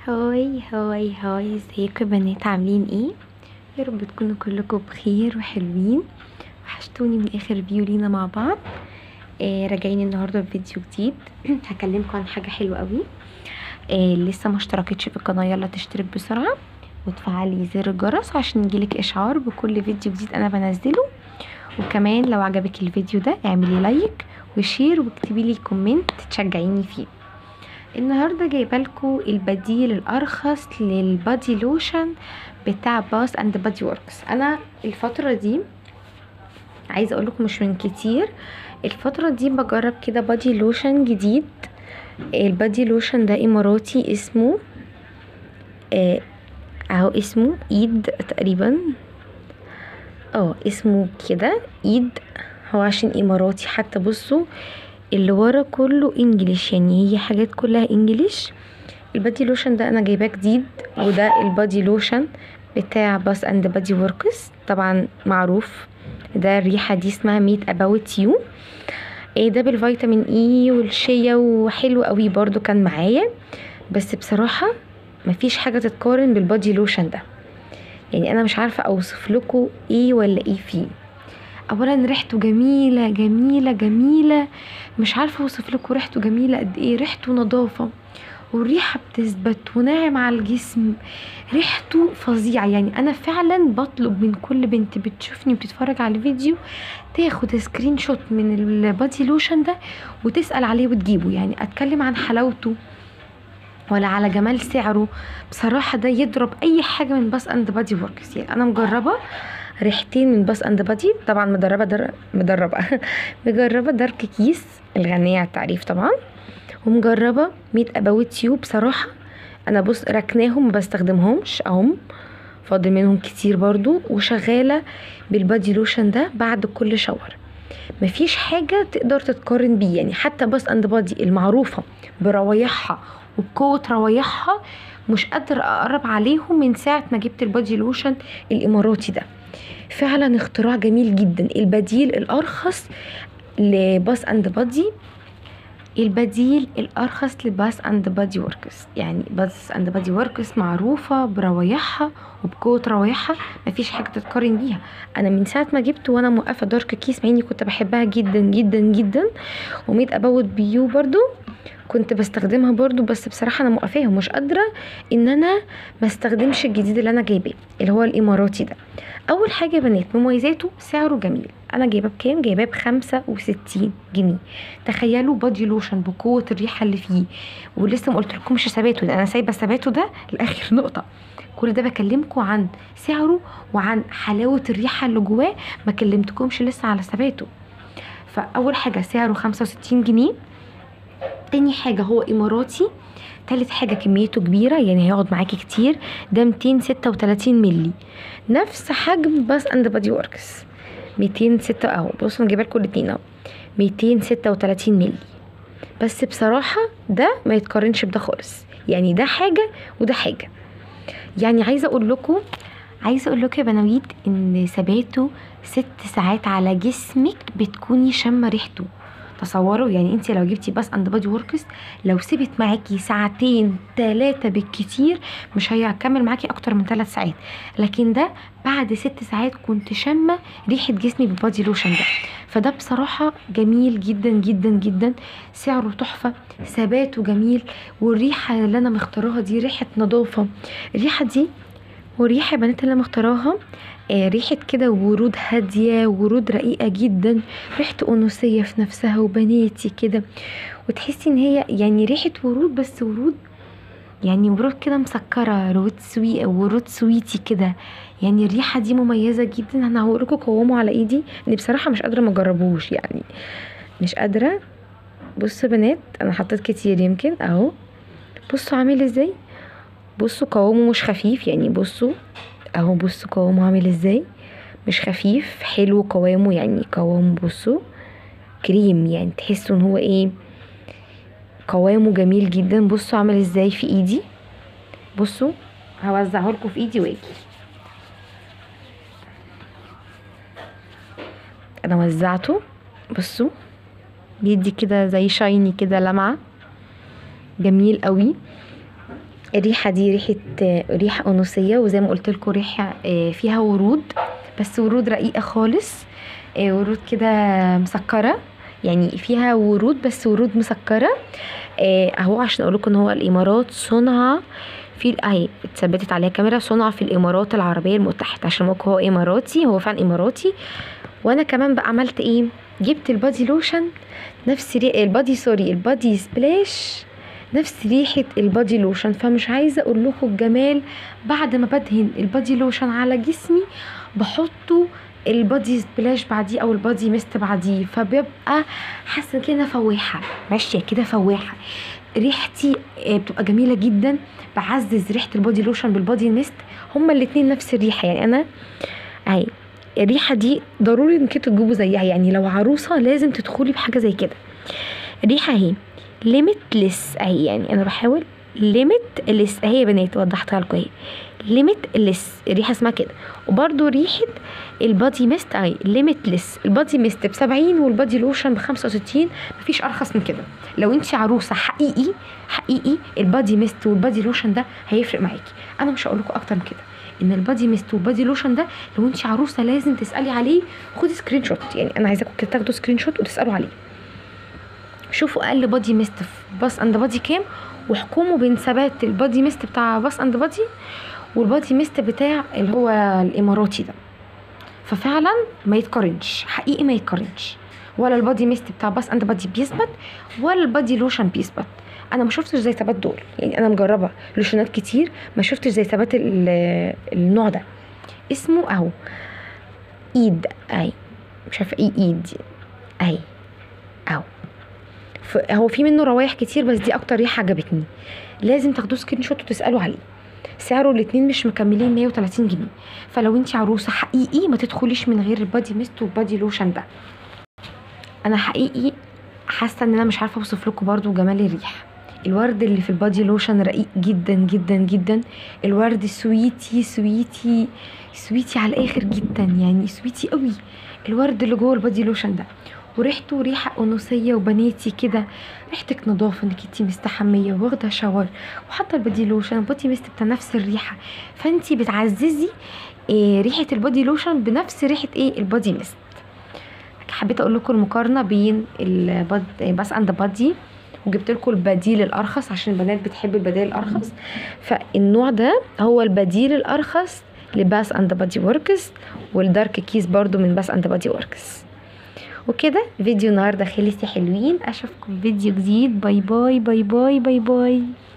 هاي هاي هاي ازيكم يا بنات عاملين ايه يا رب تكونوا كلكم بخير وحلوين وحشتوني من اخر فيديو لينا مع بعض آه راجعين النهارده بفيديو جديد هكلمكم عن حاجه حلوه قوي آه لسه ما اشتركتش في القناه يلا تشترك بسرعه وتفعلي زر الجرس عشان يجيلك اشعار بكل فيديو جديد انا بنزله وكمان لو عجبك الفيديو ده اعملي لايك وشير واكتبي لي كومنت تشجعيني فيه النهارده جايبه لكم البديل الارخص للبادي لوشن بتاع باس اند بادي وركس انا الفتره دي عايزه اقول لكم مش من كتير الفتره دي بجرب كده بادي لوشن جديد البادي لوشن ده اماراتي اسمه آه، اهو اسمه ايد تقريبا اه اسمه كده ايد هو عشان اماراتي حتى بصوا اللي ورا كله انجليش يعني هي حاجات كلها انجليش البادي لوشن ده انا جايباه جديد وده البادي لوشن بتاع باس اند بادي وركس طبعا معروف ده الريحه دي اسمها ميت اباوت يو ايه ده بالفيتامين اي والشيا وحلو قوي برضو كان معايا بس بصراحه مفيش حاجه تتقارن بالبادي لوشن ده يعني انا مش عارفه اوصف لكم ايه ولا ايه فيه اولا ريحته جميله جميله جميله مش عارفه اوصف لكم ريحته جميله قد ايه ريحته نظافه والريحه بتثبت وناعم على الجسم ريحته فظيعه يعني انا فعلا بطلب من كل بنت بتشوفني وبتتفرج على الفيديو تاخد سكرين شوت من البادي لوشن ده وتسال عليه وتجيبه يعني اتكلم عن حلاوته ولا على جمال سعره بصراحة ده يضرب أي حاجة من باس أند بادي وركس يعني أنا مجربة ريحتين من باس أند بادي طبعا مدربة در... مدربة مجربة دارك كيس الغنية على التعريف طبعا ومجربة ميت أباوت يو بصراحة أنا بص ركناهم ما بستخدمهمش أهم فاضل منهم كتير برضو وشغالة بالبادي لوشن ده بعد كل شاور مفيش حاجة تقدر تتقارن بيه يعني حتى باس أند بادي المعروفة بروايحها وبقوة روايحها مش قادرة أقرب عليهم من ساعة ما جبت البادي لوشن الإماراتي ده فعلا اختراع جميل جدا البديل الأرخص لباس أند بادي البديل الأرخص لباس أند بادي وركس يعني باس أند بادي وركس معروفة بروايحها وبقوة روايحها مفيش حاجة تتقارن بيها أنا من ساعة ما جبت وأنا موقفة دارك كيس مع إني كنت بحبها جدا جدا جدا وميت أباوت بيو برضو كنت بستخدمها برضو بس بصراحة أنا موقفاها ومش قادرة إن أنا ما استخدمش الجديد اللي أنا جايباه اللي هو الإماراتي ده أول حاجة يا بنات مميزاته سعره جميل أنا جايباه بكام؟ جايباه بخمسة وستين جنيه تخيلوا بادي لوشن بقوة الريحة اللي فيه ولسه ما قلتلكمش ثباته ده أنا سايبة ثباته ده لآخر نقطة كل ده بكلمكم عن سعره وعن حلاوة الريحة اللي جواه ما كلمتكمش لسه على ثباته فأول حاجة سعره خمسة وستين جنيه تاني حاجة هو إماراتي تالت حاجة كميته كبيرة يعني هيقعد معاكي كتير ده 236 ملي نفس حجم باس اند بادي وركس 206 اهو بصوا انا جايبه لكم الاتنين اهو 236 ملي بس بصراحة ده ما يتقارنش بده خالص يعني ده حاجة وده حاجة يعني عايزة اقول لكم عايزة اقول لكم يا بناويت ان ثباته ست ساعات على جسمك بتكوني شامة ريحته تصوروا يعني انت لو جبتي باس اند بادي وركس لو سبت معاكي ساعتين ثلاثة بالكتير مش هيكمل معاكي اكتر من ثلاث ساعات لكن ده بعد ست ساعات كنت شامة ريحة جسمي بالبادي لوشن ده فده بصراحة جميل جدا جدا جدا سعره تحفة ثباته جميل والريحة اللي انا مختاراها دي ريحة نظافة الريحة دي والريحة يا بنات اللي انا مختاراها آه ريحة كده ورود هادية ورود رقيقة جدا ريحة أنوثية في نفسها وبناتي كده وتحسي ان هي يعني ريحة ورود بس ورود يعني ورود كده مسكرة ورود سوي ورود سويتي كده يعني الريحة دي مميزة جدا انا هوريكم قوامه على ايدي اني بصراحة مش قادرة مجربوش يعني مش قادرة بصوا بنات انا حطيت كتير يمكن اهو بصوا عامل ازاي بصوا قوامه مش خفيف يعني بصوا اهو بصوا قوامه عامل ازاي مش خفيف حلو قوامه يعني قوامه بصوا كريم يعني تحسوا ان هو ايه قوامه جميل جدا بصوا عامل ازاي في ايدي بصوا هوزعه لكم في ايدي واجي انا وزعته بصوا بيدي كده زي شايني كده لمعه جميل قوي الريحه دي ريحه آه، ريحه انوثيه وزي ما قلت لكم ريحه آه، فيها ورود بس ورود رقيقه خالص آه، ورود كده مسكره يعني فيها ورود بس ورود مسكره آه، اهو عشان اقول لكم ان هو الامارات صنع في اهي اتثبتت عليها كاميرا صنع في الامارات العربيه المتحده عشان موقع هو اماراتي هو فعلا اماراتي وانا كمان بقى عملت ايه جبت البادي لوشن نفس ري... البادي سوري البادي سبلاش نفس ريحة البادي لوشن فمش عايزة اقول لكم الجمال بعد ما بدهن البادي لوشن على جسمي بحطه البادي سبلاش بعديه او البادي ميست بعديه فبيبقى حاسه كده فواحه ماشيه كده فواحه ريحتي آه، بتبقى جميله جدا بعزز ريحه البادي لوشن بالبادي ميست هما الاتنين نفس الريحه يعني انا اهي الريحه دي ضروري انك انتوا تجيبوا زيها يعني لو عروسه لازم تدخلي بحاجه زي كده الريحه اهي ليميتلس اهي يعني انا بحاول ليميتلس اهي يا بنات وضحتها لكم اهي ليميتلس الريحه اسمها كده وبرده ريحه البادي ميست اهي ليميتلس البادي ميست ب 70 والبادي لوشن ب 65 مفيش ارخص من كده لو انت عروسه حقيقي حقيقي البادي ميست والبادي لوشن ده هيفرق معاكي انا مش هقول لكم اكتر من كده ان البادي ميست والبادي لوشن ده لو انت عروسه لازم تسالي عليه خدي سكرين شوت يعني انا عايزاكم كده تاخدوا سكرين شوت وتسالوا عليه شوفوا اقل بادي ميست في باس اند بادي كام واحكموا بين ثبات البادي ميست بتاع باس اند بادي والبادي ميست بتاع اللي هو الاماراتي ده ففعلا ما يتقارنش حقيقي ما يتقارنش ولا البادي ميست بتاع باس اند بادي بيثبت ولا البادي لوشن بيثبت انا ما شفتش زي ثبات دول يعني انا مجربه لوشنات كتير ما شفتش زي ثبات ال- النوع ده اسمه اهو ايد اهي مش عارفه ايه ايد دي اهي اهو ف- هو في منه روايح كتير بس دي اكتر ريحه عجبتني لازم تاخدوه سكرين شوت وتسالوا عليه سعره الاتنين مش مكملين 130 جنيه فلو انت عروسه حقيقي ما تدخليش من غير البادي ميست والبادي لوشن ده انا حقيقي حاسه ان انا مش عارفه اوصف لكم برضو جمال الريحه الورد اللي في البادي لوشن رقيق جدا جدا جدا الورد سويتي سويتي سويتي على الاخر جدا يعني سويتي قوي الورد اللي جوه البادي لوشن ده وريحته ريحه انوثيه وبناتي كده ريحتك نظافه انك انتي مستحميه واخده شاور وحاطه البادي لوشن البادي ميست بتاع نفس الريحه فانتي بتعززي إيه ريحه البادي لوشن بنفس ريحه ايه البادي ميست حبيت اقول لكم المقارنه بين الباد باس اند بادي وجبت لكم البديل الارخص عشان البنات بتحب البدائل الارخص فالنوع ده هو البديل الارخص لباس اند بادي وركس والدارك كيس برضو من باس اند بادي وركس وكده فيديو النهارده خلص يا حلوين اشوفكم في فيديو جديد باي باي باي باي باي باي